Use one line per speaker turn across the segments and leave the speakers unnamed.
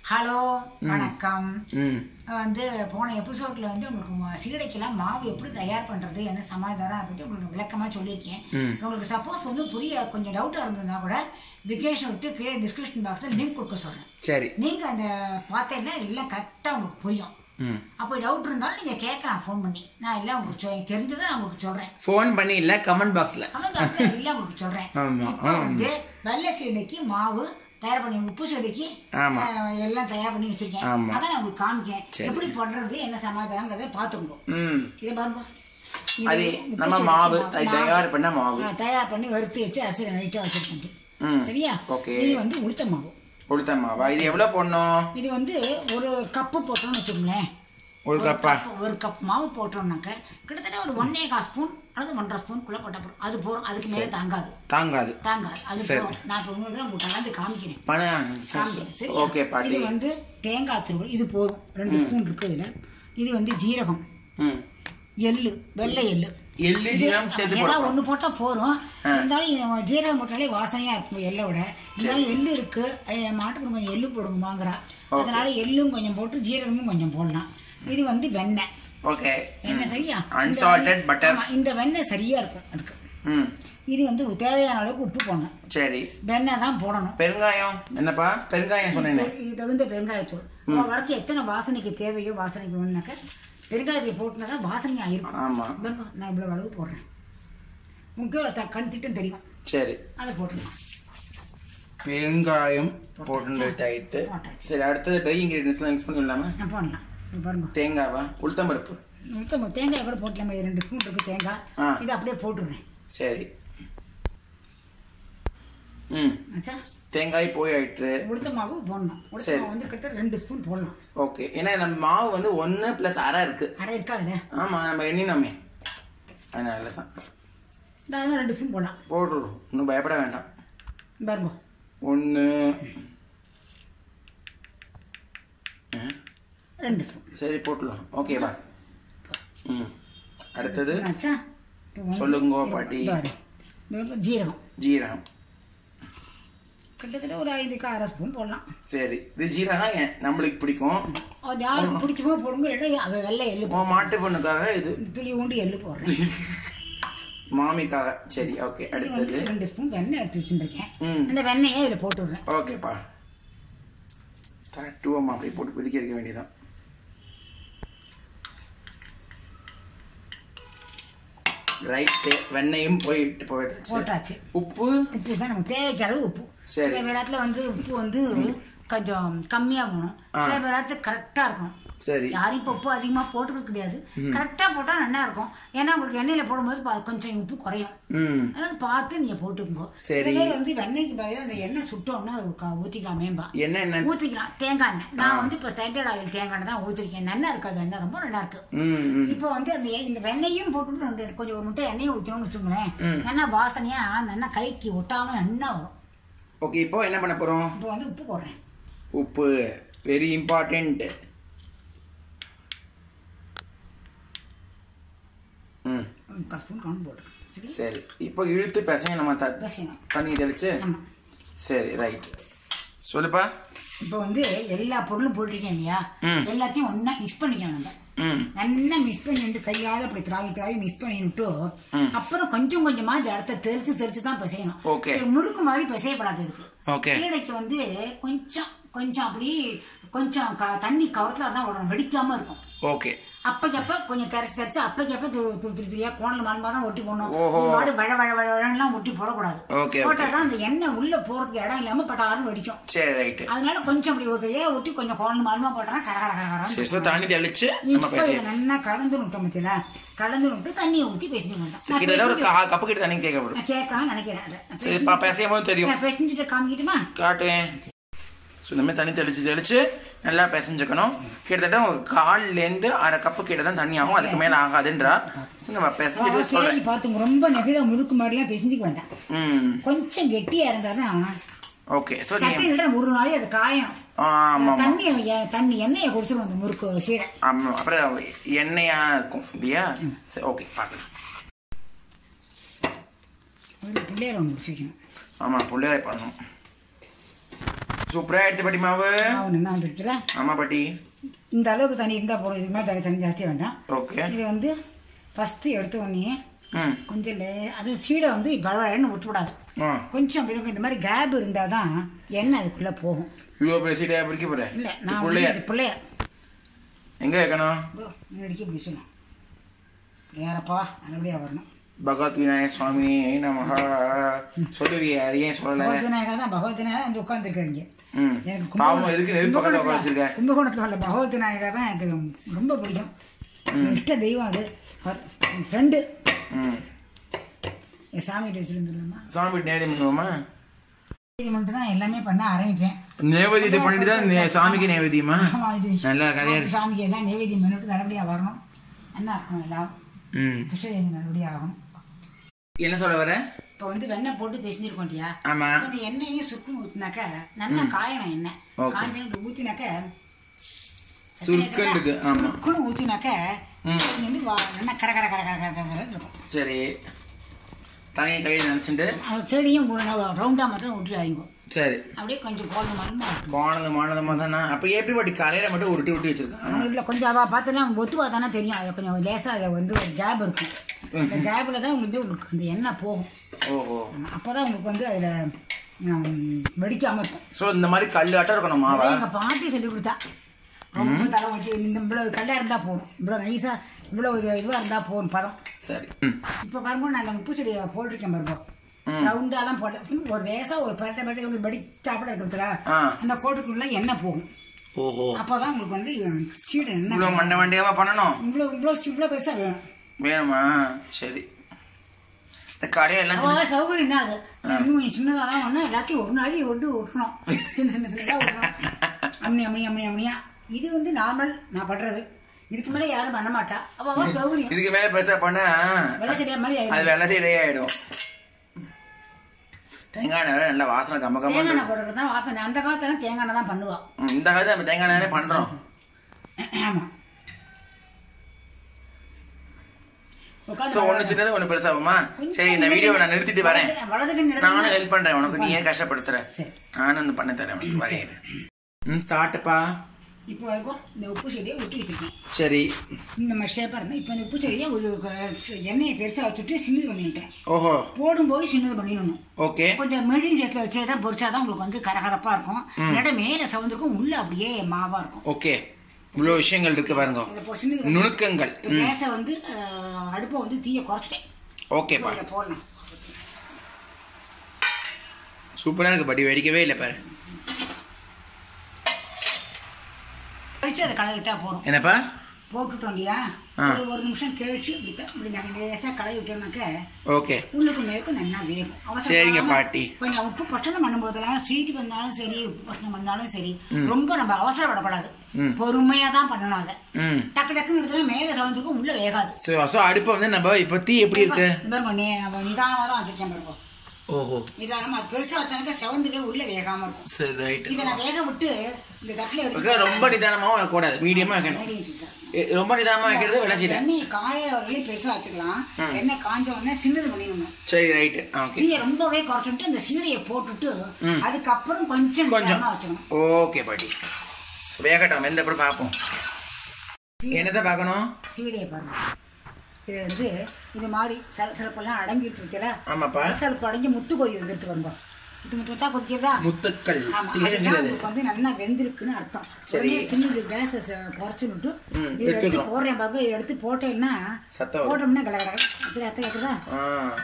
Hello வணக்கம்
ம்
வந்து போன எபிசோட்ல வந்து உங்களுக்கு மா- சீடைக்கெல்லாம் மாவு எப்படி தயார் பண்றது என்ன சமாதானம் அதை பத்தி உங்களுக்கு விளக்கமா சொல்லியிருக்கேன் உங்களுக்கு சப்போஸ் வந்து புரிய கொஞ்சம் டவுட்டா இருந்ததுன்னா கூட விகேஷன் விட்டு கீழே டிஸ்கிரிப்ஷன் பாக்ஸ்ல லிங்க் கொடுக்க சொல்றேன்
சரி
நீங்க அந்த பார்த்தீங்கன்னா எல்லாம் கரெக்டா உங்களுக்கு புரியும்
ம்
அப்போ டவுட் இருந்தாலும் நீங்க கேட்கலாம் ஃபோன் பண்ணி நான் எல்லாம் உங்களுக்கு சொல் தெரிஞ்சதை நான் உங்களுக்கு சொல்றேன்
ஃபோன் பண்ணி இல்லை கமெண்ட் பாக்ஸில்
கமெண்ட் பாக்ஸ்ல எல்லாம் உங்களுக்கு சொல்றேன்
ஆமா,
இப்போ வந்து வெள்ளை சீடைக்கு மாவு தயார் பண்ணி உப்பு சீடைக்கு
ஆமா.
அஹ், எல்லாம் தயார் பண்ணி வச்சிருக்கேன்
ஆமா.
அதான் நான் உங்களுக்கு காமிக்கேன்
சரி.
எப்படி பண்றது என்ன சமாச்சாரங்கிறத பார்த்துக்கோ
ம்
இதை பாருங்க இது
அது
உப்பு
நம்ம
சீடைக்கு
மாவு
மாவு.
த- தயார் பண்ண மாவு
ஆ, தயார் பண்ணி வறுத்து வச்சு அரிசி நைட்டாக வச்சிருக்கேன்
ம்
சரியா
ஓகே.
இது வந்து உளுத்த மாவு
உளுத்த மாவா இது எவ்வளோ போடணும்
இது வந்து ஒரு கப்பு போட்டோம்னு வச்சுக்கோங்களேன்
ஒரு கப்பா
கப் ஒரு கப் மாவு போட்டோம்னாக்க கிட்டத்தட்ட ஒரு ஒன்னே கால் ஸ்பூன் அல்லது ஒன்றரை ஸ்பூன் போட்டா போதும் அது போதும் அதுக்கு மேலே தாங்காது
தாங்காது
தாங்காது அது
சரி.
போதும் நான் இப்போ உங்களுக்கு உங்களுக்கு கலந்து காமிக்கிறேன்
பண
காமிக்கிறேன் சரியா?
ஓகே பாட்டி
இது வந்து தேங்காய் துருவல் இது போதும் ரெண்டு ஸ்பூன் இருக்கு இதுல இது வந்து ஜீரகம்
ம்
எள்ளு வெள்ளை எள்ளு
எள்ளு ஜீரகம் சேர்த்து
ஏதாவது
போடணும்
ஒன்று போட்டால் போதும் இருந்தாலும் இது ஜீரகம் போட்டாலே வாசனையாக இருக்கும் எள்ளை விட இருந்தாலும் எள்ளு இருக்கு ஐய, மாட்டுக்கு கொஞ்சம் எள்ளு போடுங்கம்மாங்கிறா அதனால எள்ளும் கொஞ்சம் போட்டு ஜீரகமும் கொஞ்சம் போடலாம் இது வந்து வெண்ணெய்
ஓகே
வெண்ணெய் சரியா இந்த
அன்சால்டட்
வெண்ணெய்-
பட்டர்
ஆமா, இந்த வெண்ணெய் சரியா இருக்கும் அதுக்கு
ம்
இது வந்து தேவையான அளவுக்கு உப்பு போடணும்
சரி
வெண்ணெய் தான் போடணும்
பெருங்காயம் என்னப்பா பெருங்காயம் சொன்னேனே
இது தகுந்த பெருங்காயத்தூள் உங்க வழக்கு எத்தனை வாசனைக்கு தேவையோ வாசனைக்கு வேணுனாக்க பெருங்காயத்தை போட்டுனா தான் வாசனையாக இருக்கும்
ஆமா
பாருங்க, நான் இவ்வளோ அளவு போடுறேன் உங்களுக்கு த கண் திட்டம் தெரியும்
சரி
அதை போட்டுக்கலாம்
பெருங்காயம் போட்டு டைட்டு
போட்டாச்சு.
சரி அடுத்தது ட்ரை இன்கிரீடியன்ஸ்லாம் மிக்ஸ் பண்ணிடலாமா
நான் போடலாம் இது பாருங்க
தேங்காவா உளுத்தம்பருப்பு
மொத்தம் தேங்காய் கூட போட்டலாமா இது ரெண்டு ஸ்பூன் இருக்கு தேங்காய்
ஆ.
இதை அப்படியே போட்டுடுறேன்
சரி ம்
ஆச்சா
தேங்காய் போய் ஆயிட்டு
உளுத்த மாவு போடணும் உளுத்த
சரி.
மாவு வந்து கிட்ட ரெண்டு ஸ்பூன் போடலாம்
ஓகே ஏன்னா நம்ம மாவு வந்து ஒன்று ப்ளஸ் அரை இருக்கு
அரை இருக்கா அதில்
ஆமாம் நம்ம எண்ணினோமே அதனால தான்
இந்த ரெண்டு ஸ்பூன் போடலாம்
போட்டுருவோம் இன்னும் பயப்பட வேண்டாம்
பாருங்க
ஒன்று
ரெண்டு ஸ்பூன்
சரி போட்டுடலாம் ஓகேவா ம் அடுத்தது
ஆச்சா இப்போ வந்து
சொல்லுங்கோ பாட்டி
பாரு. இது வந்து ஜீரகம்
ஜீரகம்
கிட்டத்தட்ட ஒரு ஐந்துக்கு அரை ஸ்பூன் போடலாம்
சரி இது ஜீரகம் ஏன் நம்மளுக்கு பிடிக்கும்
அது யாருக்கு பிடிக்குமோ போடுங்க இல்லைன்னா அவ வெள்ளை எள்ளு
உன் மாட்டு பொண்ணுக்காக இது
துளி ஊண்டி எள்ளு போடுறேன்
மாமிக்காக சரி ஓகே
இது வந்து
அடுத்தது
ரெண்டு ஸ்பூன் வெண்ணெய் எடுத்து வச்சுருக்கேன்
ம்
அந்த வெண்ணெயை இதில் போட்டு விடுறேன்
ஓகேப்பா தட்டுவோம் அப்படி போட்டு கொதிக்க வைக்க வேண்டியதான் ரைட்டு வெண்ணையும் போயிட்டு போயிட்டாச்சு
போட்டாச்சு
உப்பு
உப்பு தான் நமக்கு தேவைக்கு அளவு உப்பு
சரி.
சில நேரத்தில் வந்து உப்பு வந்து கொஞ்சம் கம்மியாக போகணும் சில நேரத்தில் கரெக்டாக இருக்கணும்
சரி
யாரும் இப்போ உப்பு அதிகமாக போட்டுக்கிறது கிடையாது கரெக்டாக போட்டால் நல்லா இருக்கும் ஏன்னா உங்களுக்கு எண்ணெயில் போடும்போது பா- கொஞ்சம் உப்பு குறையும்
ம்
அதனால பார்த்து நீங்கள் போட்டுக்கோங்க
சரி.
சில பேர் வந்து வெண்ணெய்க்கு பதிலாக அந்த எண்ணெய் சுட்டோம்னா அது க- ஊற்றிக்கலாமேம்பா
என்ன என்ன
ஊற்றிக்கலாம் தேங்காய் எண்ணெய் நான் வந்து இப்போ ஸ்டாண்டர்ட் ஆயில் தேங்காய் எண்ணெய் தான் ஊற்றிருக்கேன் நல்லா இருக்காது எண்ணெய் ரொம்ப நல்லா இருக்கு
ம் ம்
இப்போ வந்து அந்த எ- இந்த வெண்ணெயும் போட்டுட்டு ரெண்டு கொஞ்சம் ஒரு முட்டை எண்ணெயை ஊற்றணும்னு வச்சுக்கோங்களேன் நல்லா வாசனையா நல்லா கைக்கு ஒட்டாம நல்லா வரும்
ஓகே இப்போ என்ன பண்ண போகிறோம்
இப்போ வந்து உப்பு போடுறேன்
உப்பு வெரி இம்பார்ட்டண்ட் ம்
ஒரு முக்கால் ஸ்பூன் கவுன் போட்டுருக்கேன் சரி
சரி இப்போ இழுத்து பசங்க நம்ம த
பசியணும்
தண்ணி தெளிச்சு
ஆமாம்
சரி ரைட் சொல்லுப்பா
இப்போ வந்து எல்லா பொருளும் போட்டிருக்கேன் இல்லையா
ம்.
எல்லாத்தையும் ஒண்ணா மிக்ஸ் பண்ணிக்கணும் நம்ம
ம்
நல்லா மிக்ஸ் பண்ணிட்டு கையால அப்படி திராவி திராவி மிக்ஸ் பண்ணிட்டு அப்புறம் கொஞ்சம் கொஞ்சமா ஜலத்தை தெளிச்சு தெளிச்சு தான் பிசையணும்
Okay.
சரி, முறுக்கு மாதிரி பிசையப்படாது இதுக்கு
ஓகே
கீழைக்கு வந்து கொஞ்சம் கொஞ்சம் அப்படி கொஞ்சம் க- தண்ணி கவரத்துல தான் விடணும் வெடிக்காம இருக்கும்
ஓகே
அப்பக்கப்ப கொஞ்சம் தரிச்சு தரிச்சு அப்பக்கப்ப துரு துரு துரு துரியா கோணல் மாலமா தான் ஒட்டி போடணும்
ஓஹோ.
நீ பாடு வழ வழ வழ வழலாம் ஒட்டி போடக்கூடாது
ஓகே,
போட்டா தான் அந்த எண்ணெய் உள்ள போறதுக்கு இடம் இல்லாம பட்டாரும் வெடிக்கும்
சரி ரைட்டு
அதனால கொஞ்சம் அப்படி ஒரு கையை ஒட்டி கொஞ்சம் கோணல் மாலமா போட்டா கர கர கர
சரி
கரன்னு
ஸோ தண்ணி தெளிச்சு நம்ம
இப்போ
பேசி
இதை நல்லா கலந்து விட்டோம் பத்தியில கலந்து விட்டு தண்ணியை ஊற்றி பேசிட்டு வந்தோம் நான்
கிட்டத்தட்ட ஒரு
பேசிட்டு-
கா கப்பு கிட்ட தண்ணி கேட்கப்படும்
நான் கேட்கலாம் நினைக்கிறேன் அதை நான்
சரி
பேசிட்டு-
பா பேசும் போது தெரியும்
நான் பேசிட்டு காமிக்கிட்டுமா
காட்டுவேன் ஸோ இந்த மாதிரி தண்ணி தெளிச்சு தெளிச்சு நல்லா பிசைஞ்சுக்கணும் கிட்டத்தட்ட ஒரு கால்லேருந்து அரை கப்பு கிட்ட தான் தண்ணி ஆகும் அதுக்கு மேலே ஆகாதுன்றா ஸோ நம்ம பிசைஞ்சிட்டு
சரி
சொல்கிறேன்
பார்த்துங்க ரொம்ப நெகிழ முறுக்கு மாதிரிலாம் பேசிஞ்சுக்க வேண்டாம்
ம்
கொஞ்சம் கெட்டியா இருந்தாதான்
ஓகே ஸோ நீ
சட்டையில ஒரு நாளே அது காயும்
ஆமாம் ஆமாம்
தண்ணி எ- தண்ணி எண்ணெயை குடிச்சிடும் அந்த முறுக்கு சீடை
ஆமாம் அப்புறம் எண்ணெயாக இருக்கும் இல்லையா சரி ஓகே பார்க்கலாம்
அதில் பிள்ளையார் ஒன்று முடிச்சு வைக்கணும்
ஆமாம் புள்ளையாரை பண்ணணும் சூப்பரா எடுத்து பாட்டி மாவு
மாவு என்ன வந்துடுச்சுல
ஆமா பாட்டி
இந்த அளவுக்கு தண்ணி இருந்தால் போதும் இதுக்கு மேலே தண்ணி தண்ணி ஜாஸ்தி வேண்டாம்
ஓகே
இது வந்து ஃபஸ்ட்டு எடுத்த உடனே
ம்
கொஞ்சம் லே அது சீடை வந்து பழன்னு விட்டுவிடாது
ஆ
கொஞ்சம் அப்படி இந்த மாதிரி கேப் இருந்தால் தான் எண்ணெய் அதுக்குள்ளே போகும்
இவ்வளோ பேசிட்டே பிடிக்க போறேன்
இல்லை நான் வந்து
பிள்ளைய
இது பிள்ளைய
எங்க வைக்கணும்
முன்னாடிக்கு இப்படி சொல்லணும் யாரப்பா நல்லபடியாக வரணும்
பகவத் விநாயக சுவாமி நமஹ சொல்லுவியே அது ஏன் சொல்லல
பகவத் விநாயகா தான் பகவத் விநாயகா வந்து உட்காந்துருக்காருங்க
ம்
எனக்கு
பாவம் எதுக்கு நெருப்பு பக்கத்துல உட்கார வச்சிருக்க
கும்பகோணத்தில் உள்ள பகவத் விநாயகா தான் எனக்கு ரொம்ப பிடிக்கும் என் இஷ்ட தெய்வம் அது அவர் என் ஃப்ரெண்டு
ம்
என் சாமிகிட்ட வச்சுருந்துடலாமா
சாமி நேதி பண்ணுவோமா
இது மட்டும் தான் எல்லாமே பண்ண ஆரம்பிப்பேன்
நேவேதியத்தை பண்ணிட்டு தான் நே- சாமிக்கு நேவேதியமா
ஆமா, இது
நல்ல கதையா இருக்கு
சாமிக்கு எல்லாம் நைவேத்தியம் பண்ணிட்டு நல்லபடியாக வரணும் என்ன இருக்கும் எல்லாம்
ம்
கிருஷ்ண ஜெயந்தி நல்லபடியாக ஆகணும்
என்ன சொல்ல வர
இப்போ வந்து வெண்ணெய் போட்டு பேசியிருக்கோம் இல்லையா
ஆமா
கொஞ்சம் எண்ணெயும் சுருக்குன்னு ஊற்றினாக்க நல்லா காயணும் எண்ணெய்
Okay.
காஞ்சு ஊற்றினாக்க
சுருக்குன்னு இருக்கு, ஆமா.
சுருக்குன்னு ஊற்றினாக்க
ம்.
வந்து வா- நல்லா கர கர கர கர கர கரன்னு இருக்கும்
சரி தனியை கையில் நினச்சிட்டு
அது செடியும் ரவுண்டாக மட்டும் விட்டுறாங்க
சரி
அப்படியே கொஞ்சம் கோல்டு மரமாக இருக்கும்
கோணது மானதமாக தானே அப்போ எப்படி பாட்டி காலையில் மட்டும் உருட்டி உருட்டி வச்சிருக்கான்
இல்லை கொஞ்சம் அவள் பார்த்தோன்னா ஒத்துவா தானே தெரியும் அது கொஞ்சம் லேசாக அதை வந்து ஒரு கேப் இருக்கும் அந்த கேப்பில் தான் உங்களுக்கு உங்களுக்கு அந்த எண்ணெய் போகும்
ஓஹோ
அப்போ தான் உங்களுக்கு வந்து அதில் வெடிக்காமல் இருக்கும்
ஸோ இந்த மாதிரி கல் ஆட்டம் இருக்கணும் மாவா
எங்கள் பாட்டி சொல்லி கொடுத்தா ரொம்ப தலை வச்சு இந்த இவ்வளோ கல்லாக இருந்தால் போதும் இவ்வளோ நைஸாக இவ்வளோ இதுவாக இருந்தால் போதும் பதம்
சரி ம்
இப்போ பாருங்க நான் அந்த உப்பு செடியை போட்டிருக்கேன் பாருங்க ரவுண்டாக தான் போட்டேன் ஒரு லேசாக ஒரு பரட்டை பரட்டை உங்களுக்கு வெடி சாப்பிட இருக்கிறதுல
ஆ.
அந்த கோட்டுக்குள்ள எண்ணெய் போகும்
ஓஹோ
அப்போ தான் உங்களுக்கு வந்து சீடை எண்ணெய்
இவ்வளோ மண்டை மண்டையாவா பண்ணணும்
இவ்வளோ இவ்வளோ இவ்வளோ பெருசாக வேணும்
வேணுமா சரி இந்த கடையெல்லாம் சின்ன-
அவ்வளோ சௌகரியம் தான் அது இன்னும் கொஞ்சம் சின்னதாக தான் ஒன்று எல்லாத்தையும் ஒரு நாள் ஒன்று விட்டுணும் சின்ன சின்ன சின்னதாக விட்டுணும் அம்மனி அம்மனி அம்மனி அம்மனியா இது வந்து நார்மல் நான் பண்றது இதுக்கு மேலே யாரும் பண்ண மாட்டா அப்போ அவ சௌகரியம்
இதுக்கு மேல பெருசா பண்ணா
வெள்ளை செடியா மாதிரி
அது
ஆயிடும்
வெள்ளத்தை இடையாயிடும் தேங்காய் எண்ணெய் வேற நல்ல வாசனை கம்ம கம்ம
தேங்காய் எண்ணெய் போடுறது தான் வாசனை அந்த காலத்துல தேங்காய் எண்ணெய் தான் பண்ணுவா
இந்த காலத்துல நம்ம தேங்காய் எண்ணெய் பண்றோம்
ஆமா
ஸோ
உட்காந்து
ஒண்ணு சின்னது ஒண்ணு பெருசாகுமா சரி இந்த வீடியோவை நான் நிறுத்திட்டு வரேன்
வலதுக்கு
நானும்
நடந்து
ஹெல்ப் பண்றேன் உனக்கு நீ ஏன் கஷ்டப்படுத்துற
சரி
நானும் வந்து பண்ணி தரேன் உனக்கு வரேன் ம் ஸ்டார்ட்டுப்பா
இப்போ வரைக்கும் இந்த உப்பு செடியை விட்டு வச்சிருக்கேன்
சரி
இந்த மாதிரி ஷேப்பாக இருந்தால் இப்போ இந்த உப்பு செடியை ஒரு க- எண்ணெயை பெருசாக வச்சுட்டு சின்னது பண்ணிட்டேன்
ஓஹோ
போடும்போது சின்னது பண்ணிடணும்
ஓகே
கொஞ்சம் மீடியம் சைஸில் வச்சே தான் பொரிச்சா தான் உங்களுக்கு வந்து கரகரப்பாக இருக்கும் இல்லாட்ட மேலே சவுந்திருக்கும் உள்ள அப்படியே மாவாக இருக்கும்
ஓகே இவ்வளோ விஷயங்கள் இருக்கு பாருங்க
இதை போ சின்னது
நுணுக்கங்கள்
இப்போ கேஸை வந்து அஹ், அடுப்பை வந்து தீயை குறைச்சிட்டேன்
ஓகேப்பா
இதை போடலாம்
சூப்பரா இருக்கு பட்டி வெடிக்கவே இல்லை பாரு
கழிச்சு அதை கலரிட்டா போதும்
என்னப்பா
போட்டுட்டோம் இல்லையா
ஆ.
ஒரு ஒரு நிமிஷம் கழிச்சு இப்படி த- இப்படி நாங்கள் லேசாக கலரி விட்டோம்னாக்க
ஓகே
உள்ளுக்கு மேலுக்கு நல்லா வேகும் அவசரம்
சரிங்க
இல்லாம
பாட்டி.
கொஞ்சம் உப்பு பட்டணம் பண்ணும்போதெல்லாம் ஸ்வீட் பண்ணாலும் சரி உப்பு பட்டணம் பண்ணாலும் சரி ரொம்ப நம்ம அவசரப்படக்கூடாது பொறுமையா தான் பண்ணணும் அதை
ம்
டக்கு டக்குன்னு எடுத்தோம்னா மேலே சவுந்துக்கும் உள்ள வேகாது
ஸோ ஸோ அடுப்பை வந்து நம்ம இப்போ தீ எப்படி இருக்கு
இந்த பாருங்க நே- அவன் நிதானமா தான் வச்சிருக்கேன் பாருங்க
ஓஹோ
நிதானமா அது பெருசா வச்சாக்க செவந்துலே உள்ள வேகாம இருக்கும்
சரி ரைட்
இதை நான் வேக விட்டு இந்த தட்டில் எடுத்து
ரொம்ப நிதானமாகவும் வைக்கக்கூடாது மீடியமாக வைக்கணும்
medium size ஆ.
எ- ரொம்ப நிதானமாக வைக்கிறது விளைச்சிட்டேன்
எண்ணெய் காய வரையிலும் பெருசா வச்சுக்கலாம் எண்ணெய் காஞ்ச உடனே சின்னது பண்ணிடணும்
சரி ரைட்டு ஓகே
தீயை ரொம்பவே குறைச்சிட்டு இந்த சீடையை போட்டுட்டு அதுக்கப்புறம் கொஞ்சம்
கொஞ்சம்
நிதானமா வச்சுக்கணும்
ஓகே பாட்டி ஸோ வேகட்டும் எந்த அப்புறம் பார்ப்போம் என்னத்தை பார்க்கணும்
சீடையை பாருங்க இது வந்து இது மாதிரி சில சிலப்பெல்லாம் அடங்கிட்டு இருக்கல
ஆமாப்பா
சிலப்பு அடங்கி முத்து கொதி வந்துட்டு வருங்க முத்து முத்து முத்தா கொதிக்கிறதா
முத்துக்கள்
ஆமா அதுதான்
திகழ்கிறது
உங்களுக்கு வந்து நல்லா வெந்திருக்குன்னு அர்த்தம்
சரி.
உடனே சின்னது கேஸை குறைச்சு விட்டு
ம்,
இதை எடுத்து
எடுத்துக்கலாம்.
போடுறேன் பாருங்க இதை எடுத்து போட்டேன்னா
சத்தம் வரும்.
போட்டோம்னா கல கல அத்தனை அத்தை கேட்குதா
ஆ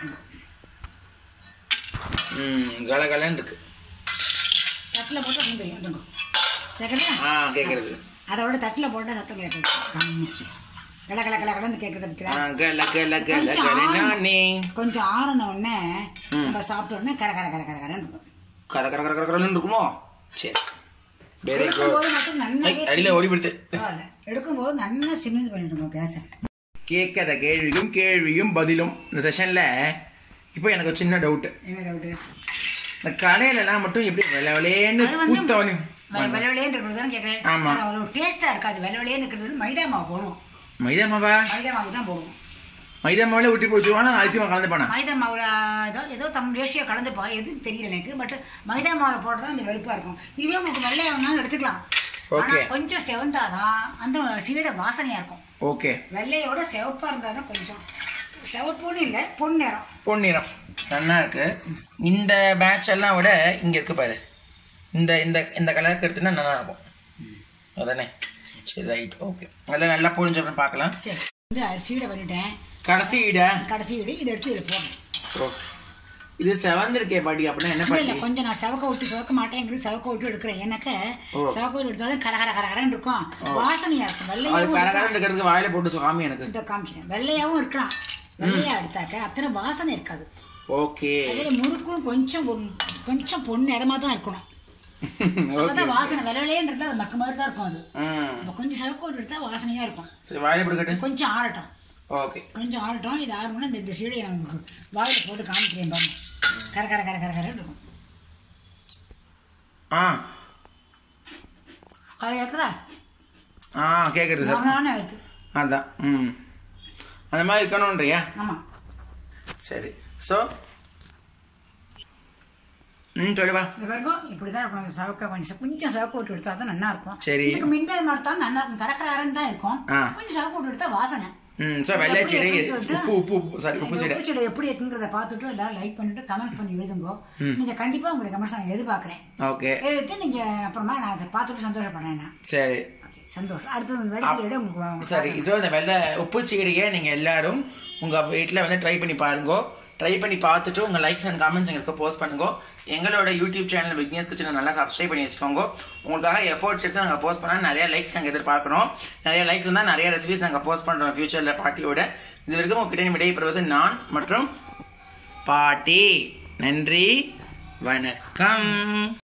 ம் கலகலன்னு இருக்கு
தட்டில் போட்டு அப்படின்னு தெரியும் எடுங்க. கேட்குறதா
ஆ கேட்குறது
அதோட தட்டில் போட்டால் சத்தம் கேட்குது கல கல கல கடன்னு கேட்குறது
ஆ
பத்தியா
கல கல கல
கொஞ்சம்
கல
ஆறணும்.
நானே
கொஞ்சம் ஆறின உடனே நம்ம சாப்பிட்ட உடனே கர கர கர கர கரன்னு இருக்கும்
கர கர கர கர கரன்னு இருக்குமோ சரி வெரி குட்
எடுக்கும்போது மட்டும் நல்லாவே
அடியில் ஓடி போடுத்து
பரவாயில்ல. எடுக்கும்போது நல்லா சின்னது பண்ணிடுங்க கேஸை
கேட்காத கேள்வியும் கேள்வியும் பதிலும் இந்த செஷன்ல இப்போ எனக்கு ஒரு சின்ன டவுட்
என்ன டவுட்டு
இந்த கடையிலலாம் மட்டும் எப்படி வெள்ளை வெளையன்னு
அது வந்து
பூத்தவனி
வெள்ளை வெள்ளையன்னு இருக்கிறது தான் கேட்குறேன்
ஆமா.
அவ்வளோ டேஸ்ட்டாக இருக்காது வெள்ளை வெள்ளையன்னு இருக்கிறது மைதா மாவு போடுவோம்
மைதா மாவா
மைதா மாவு தான் போடுவோம்
மைதா மாவுல ஊட்டி போச்சுவானா அரிசி மாவு கலந்து போனா
மைதா மாவுல ஏதோ ஏதோ தம் ரேஷியோ கலந்துப்பா எதுவும் தெரியல எனக்கு பட் மைதா மாவுல போடுறது தான் அந்த வெளுப்பா இருக்கும் இதுவே உங்களுக்கு வெள்ளையா வேணாலும் எடுத்துக்கலாம் ஆனா
Okay.
கொஞ்சம் செவந்தாதான் அந்த சீடை வாசனையா இருக்கும்
ஓகே
வெள்ளையோட சிவப்பா இருந்தா தான் கொஞ்சம் சிவப்புன்னு இல்லை பொன் நிறம்
பொன்னிறம் நல்லா இருக்கு இந்த பேட்ச் எல்லாம் விட இங்க இருக்கு பாரு இந்த இந்த இந்த கலருக்கு எடுத்துனா நல்லா இருக்கும் அதானே சரி ரைட் ஓகே அதெல்லாம் நல்லா புரிஞ்ச அப்புறம் பார்க்கலாம்
சரி இந்த சீடை பண்ணிட்டேன்
கடைசி இடா
கடைசி வீடு இதை எடுத்து இதில் போடணும்
ஓ இது செவந்திருக்கே பாட்டி அப்படின்னா என்ன
இல்ல இல்ல
பாட்டி
கொஞ்சம் நான் செவக்க விட்டு செவக்க மாட்டேங்கிறது செவக்க விட்டு எடுக்கிறேன் எனக்கு
ஓ.
செவக்க விட்டு எடுத்தாலும் கர கர கரகரன்னு இருக்கும் வாசனையா இருக்கும்
அது
வெள்ளையாவும்
கரகரன்னு
இருக்கலாம்.
இருக்கிறதுக்கு வாயில போட்டு சுவாமி எனக்கு
இதை காமிக்கிறேன் வெள்ளையாவும் இருக்கலாம் வெள்ளையா எடுத்தாக்க அத்தனை வாசனை இருக்காது
ஓகே
அதே முறுக்கும் கொஞ்சம் ஒரு- கொஞ்சம் பொன் நிறமா தான் இருக்கணும்
ஓகே
அப்பதான் வாசனை வெள்ளை வெள்ளையன்னு இருந்தா அது மக்க மாதிரி தான் இருக்கும் அது
ம்
நம்ம கொஞ்சம் செவக்க விட்டு எடுத்தா வாசனையா இருக்கும்
சரி வாயில போட்டுக்கட்டு
கொஞ்சம் ஆறட்டும்
ஓகே
கொஞ்சம் ஆறட்டும் இது ஆறணும்னா இந்த இந்த சீடையை நான் உங்களுக்கு வாயில போட்டு காமிக்கிறேன் பாருங்க கர கர கர கர கரன்னு இருக்கும்
ஆ
கரை இருக்குதா
ஆ கேட்குறது சார்
நானான எடுத்து
அதான் ம் அந்த மாதிரி இருக்கணுன்றியா
ஆமா
சரி ஸோ ம் சொல்லுவா
இந்த பாருங்க இப்படிதான் இருக்கும் சவக்க கொஞ்சம் கொஞ்சம் சவக்க விட்டு எடுத்தா தான் நல்லா இருக்கும்
சரி.
இதுக்கு மின்பேதம் நடத்தாலும் நல்லா இருக்கும் கரக்கராரன்னு தான் இருக்கும்
ஆ.
கொஞ்சம் சவக்க விட்டு எடுத்தா வாசனை
ம் ஸோ வெள்ளை
எப்படி
சீடை
இருக்குன்னு சொல்லிட்டு,
உப்பு உப்பு உப்பு சாரி உப்பு
இந்த
சீடை
உப்பு சீடை எப்படி இருக்குங்கிறத பார்த்துட்டு எல்லாரும் லைக் பண்ணிட்டு கமெண்ட்ஸ் பண்ணி எழுதுங்க நீங்க கண்டிப்பா உங்களுடைய கமெண்ட்ஸ் நான் எதிர்பார்க்கறேன்
ஓகே
எழுதிட்டு நீங்க அப்புறமா நான் அதை பார்த்துட்டு சந்தோஷப்படுறேன் நான்
சரி
Okay, சந்தோஷம் அடுத்தது வெடிக்கிற இடம் உங்களுக்கு வா-
சரி இதோ இந்த வெள்ளை உப்பு சீடையை நீங்கள் எல்லாரும் உங்கள் வீட்டில் வந்து ட்ரை பண்ணி பாருங்க ட்ரை பண்ணி பார்த்துட்டு உங்கள் லைக்ஸ் அண்ட் காமெண்ட்ஸ் எங்களுக்கு போஸ்ட் பண்ணுங்க எங்களோட யூடியூப் சேனல் விக்னேஷ் கிச்சனை நல்லா சப்ஸ்கிரைப் பண்ணி வச்சுக்கோங்க உங்களுக்காக எஃபோர்ட்ஸ் எடுத்து நாங்கள் போஸ்ட் பண்ணால் நிறைய லைக்ஸ் நாங்கள் எதிர்பார்க்குறோம் நிறைய லைக்ஸ் வந்தால் நிறைய ரெசிபிஸ் நாங்கள் போஸ்ட் பண்ணுறோம் ஃபியூச்சரில் பாட்டியோட இது வரைக்கும் உங்ககிட்ட விடைபெறுவது நான் மற்றும் பாட்டி நன்றி வணக்கம்